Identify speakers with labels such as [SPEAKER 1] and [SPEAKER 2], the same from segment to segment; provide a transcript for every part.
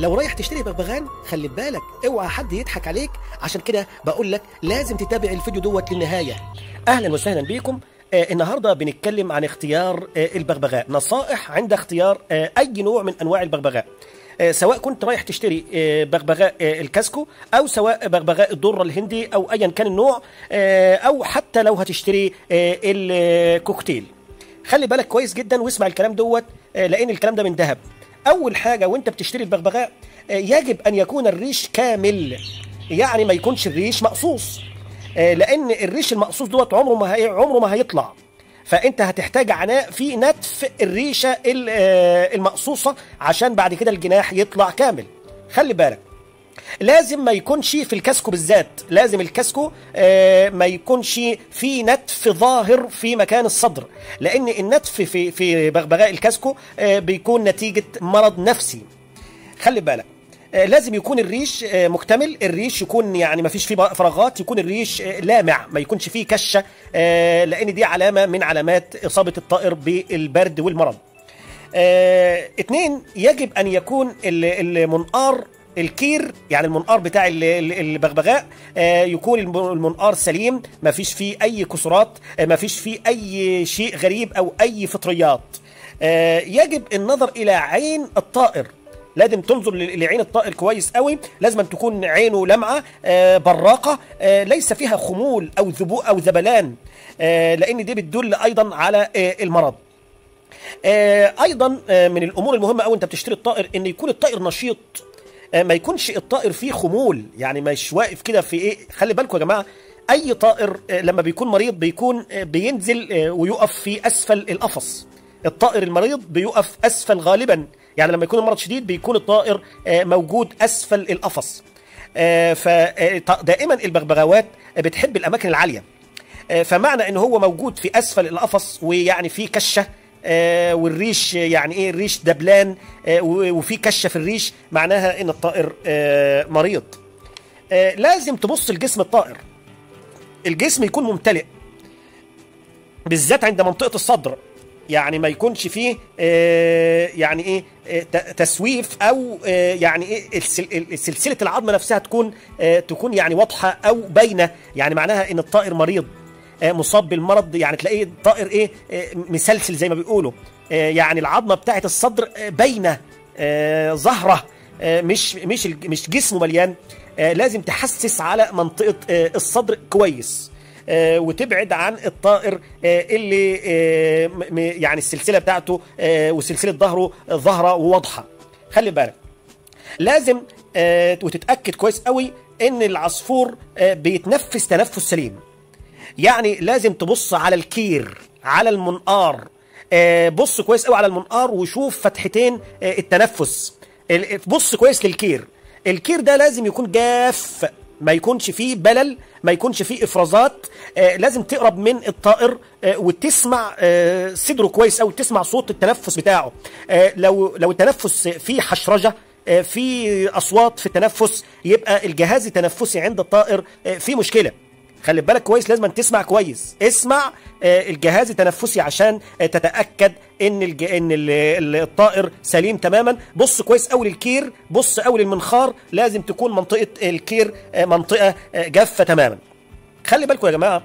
[SPEAKER 1] لو رايح تشتري بغبغان خلي بالك اوعى حد يضحك عليك عشان كده بقول لك لازم تتابع الفيديو دوت للنهايه اهلا وسهلا بيكم آه النهارده بنتكلم عن اختيار آه البغبغاء نصائح عند اختيار آه اي نوع من انواع البغبغاء آه سواء كنت رايح تشتري آه بغبغاء آه الكاسكو او سواء بغبغاء الدره الهندي او ايا كان النوع آه او حتى لو هتشتري آه الكوكتيل خلي بالك كويس جدا واسمع الكلام دوت آه لان الكلام ده من ذهب اول حاجه وانت بتشتري البغبغاء آه يجب ان يكون الريش كامل يعني ما يكونش الريش مقصوص آه لان الريش المقصوص دوت عمره ما هي عمره ما هيطلع فانت هتحتاج عناء في نتف الريشه المقصوصه عشان بعد كده الجناح يطلع كامل خلي بالك لازم ما يكونش في الكاسكو بالذات لازم الكاسكو آه ما يكونش في نتف ظاهر في مكان الصدر لان النتف في في بغبغاء الكاسكو آه بيكون نتيجه مرض نفسي خلي بالك آه لازم يكون الريش آه مكتمل الريش يكون يعني ما فيش فيه فراغات يكون الريش آه لامع ما يكونش فيه كشه لان دي علامه من علامات اصابه الطائر بالبرد والمرض اتنين يجب ان يكون المنقار الكير يعني المنقار بتاع البغبغاء يكون المنقار سليم ما فيش فيه اي كسرات ما فيش فيه اي شيء غريب او اي فطريات يجب النظر الى عين الطائر لازم تنظر لعين الطائر كويس قوي لازم أن تكون عينه لمعه براقه ليس فيها خمول او ذبوء او ذبلان لان دي بتدل ايضا على المرض ايضا من الامور المهمه قوي انت بتشتري الطائر ان يكون الطائر نشيط ما يكونش الطائر فيه خمول يعني مش واقف كده في ايه خلي بالكم يا جماعه اي طائر لما بيكون مريض بيكون بينزل ويقف في اسفل القفص الطائر المريض بيقف اسفل غالبا يعني لما يكون المرض شديد بيكون الطائر موجود اسفل القفص فدائما البغبغاوات بتحب الاماكن العاليه فمعنى ان هو موجود في اسفل القفص ويعني في كشه آه والريش يعني ايه الريش دبلان آه وفي كشه في الريش معناها ان الطائر آه مريض آه لازم تبص لجسم الطائر الجسم يكون ممتلئ بالذات عند منطقه الصدر يعني ما يكونش فيه آه يعني ايه آه تسويف او آه يعني ايه سلسله العظم نفسها تكون آه تكون يعني واضحه او باينه يعني معناها ان الطائر مريض مصاب بالمرض يعني تلاقيه الطائر ايه مسلسل زي ما بيقولوا يعني العظمه بتاعه الصدر باينه ظاهره مش مش مش جسمه مليان لازم تحسس على منطقه الصدر كويس وتبعد عن الطائر اللي يعني السلسله بتاعته وسلسله ظهره ظاهره وواضحه خلي بالك لازم وتتاكد كويس قوي ان العصفور بيتنفس تنفس سليم يعني لازم تبص على الكير على المنقار آه بص كويس قوي على المنقار وشوف فتحتين آه التنفس بص كويس للكير الكير ده لازم يكون جاف ما يكونش فيه بلل ما يكونش فيه افرازات آه لازم تقرب من الطائر آه وتسمع آه صدره كويس قوي تسمع صوت التنفس بتاعه آه لو لو التنفس فيه حشرجه آه في اصوات في التنفس يبقى الجهاز التنفسي عند الطائر آه فيه مشكله خلي بالك كويس لازم تسمع كويس اسمع آه الجهاز التنفسي عشان آه تتاكد ان الج... ان ال... الطائر سليم تماما بص كويس قوي للكير بص قوي للمنخار لازم تكون منطقه الكير آه منطقه جافه تماما خلي بالكم يا جماعه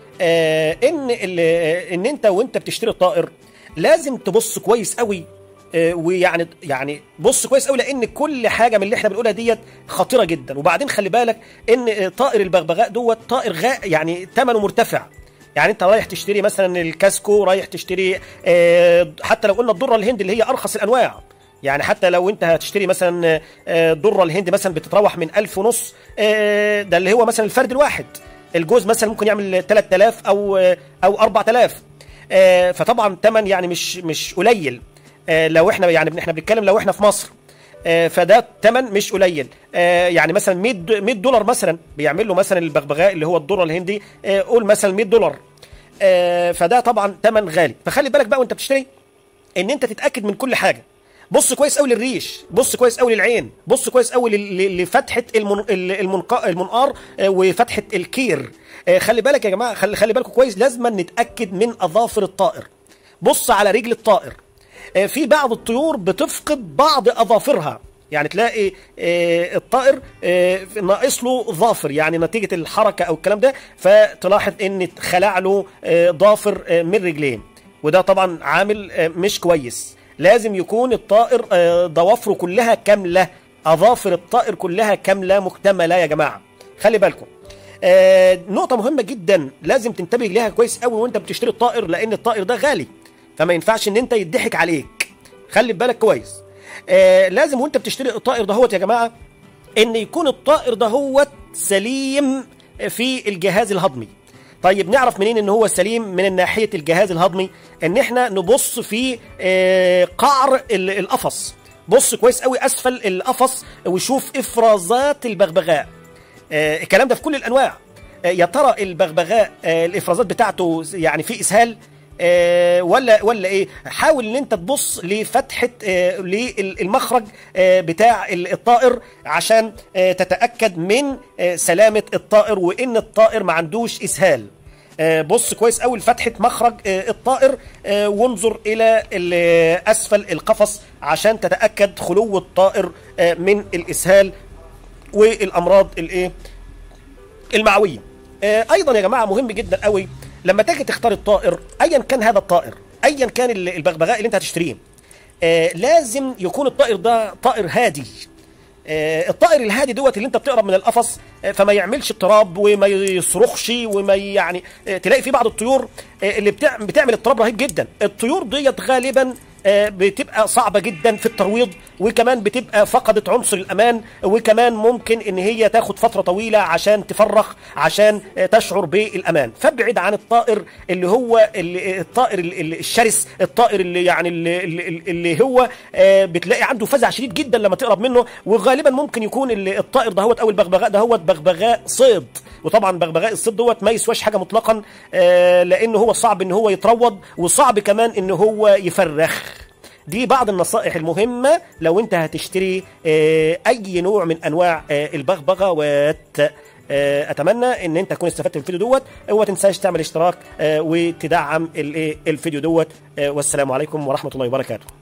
[SPEAKER 1] ان ال... ان انت وانت بتشتري الطائر لازم تبص كويس قوي ويعني يعني بص كويس قوي لان كل حاجه من اللي احنا بنقولها ديت خطيره جدا وبعدين خلي بالك ان طائر البغبغاء دوت طائر غاء يعني ثمنه مرتفع يعني انت رايح تشتري مثلا الكاسكو رايح تشتري حتى لو قلنا الدره الهندي اللي هي ارخص الانواع يعني حتى لو انت هتشتري مثلا الدره الهندي مثلا بتتراوح من ألف ونص ده اللي هو مثلا الفرد الواحد الجوز مثلا ممكن يعمل 3000 او او 4000 فطبعا ثمن يعني مش مش قليل لو احنا يعني احنا بنتكلم لو احنا في مصر فده ثمن مش قليل يعني مثلا 100 100 دولار مثلا بيعمل له مثلا البغبغاء اللي هو الذره الهندي قول مثلا 100 دولار فده طبعا ثمن غالي فخلي بالك بقى وانت بتشتري ان انت تتاكد من كل حاجه بص كويس قوي للريش بص كويس قوي للعين بص كويس قوي لفتحه المن... المنقار وفتحه الكير خلي بالك يا جماعه خلي, خلي بالكم كويس لازم نتاكد من اظافر الطائر بص على رجل الطائر في بعض الطيور بتفقد بعض اظافرها يعني تلاقي آه، الطائر آه، ناقص له ظافر يعني نتيجه الحركه او الكلام ده فتلاحظ ان خلع له آه، ضافر آه، من رجلين وده طبعا عامل آه، مش كويس لازم يكون الطائر آه، ضوافره كلها كامله اظافر الطائر كلها كامله مكتمله يا جماعه خلي بالكم آه، نقطة مهمة جدا لازم تنتبه ليها كويس قوي وانت بتشتري الطائر لان الطائر ده غالي فما ينفعش ان انت يضحك عليك خلي بالك كويس آه لازم وانت بتشتري الطائر دهوت يا جماعة ان يكون الطائر دهوت سليم في الجهاز الهضمي طيب نعرف منين ان هو سليم من ناحية الجهاز الهضمي ان احنا نبص في آه قعر ال- القفص بص كويس قوي اسفل القفص وشوف افرازات البغبغاء آه، الكلام ده في كل الانواع آه، يا ترى البغبغاء آه، الافرازات بتاعته يعني في اسهال آه، ولا ولا ايه حاول ان انت تبص لفتحه آه، للمخرج آه، بتاع ال- الطائر عشان آه، تتاكد من آه، سلامه الطائر وان الطائر ما عندوش اسهال آه، بص كويس قوي لفتحه مخرج آه، الطائر آه، وانظر الى ال- اسفل القفص عشان تتاكد خلو الطائر آه، من الاسهال والامراض الايه المعويه آه، ايضا يا جماعه مهم جدا قوي لما تيجي تختار الطائر ايا كان هذا الطائر ايا كان ال- البغبغاء اللي انت هتشتريه آه، لازم يكون الطائر ده طائر هادي آه، الطائر الهادي دوت اللي انت بتقرب من القفص آه، فما يعملش اضطراب وما يصرخش وما يعني آه، تلاقي في بعض الطيور آه، اللي بتع- بتعمل اضطراب رهيب جدا الطيور ديت غالبا آه، بتبقى صعبة جدا في الترويض وكمان بتبقى فقدت عنصر الأمان وكمان ممكن إن هي تاخد فترة طويلة عشان تفرخ عشان آه، تشعر بالأمان فابعد عن الطائر اللي هو اللي الطائر ال- ال- الشرس الطائر اللي يعني اللي, اللي, اللي هو آه، بتلاقي عنده فزع شديد جدا لما تقرب منه وغالبا ممكن يكون ال- الطائر دهوت أو البغبغاء دهوت بغبغاء صيد وطبعا بغبغاء الصيد دوت ما يسواش حاجة مطلقا آه، لأنه هو صعب إن هو يتروض وصعب كمان إن هو يفرخ دي بعض النصائح المهمة لو انت هتشتري آه، اي نوع من انواع آه، البغبغاوات آه، اتمنى ان انت تكون استفدت من الفيديو دوت وما تنساش تعمل اشتراك آه، وتدعم الايه الفيديو دوت آه، والسلام عليكم ورحمة الله وبركاته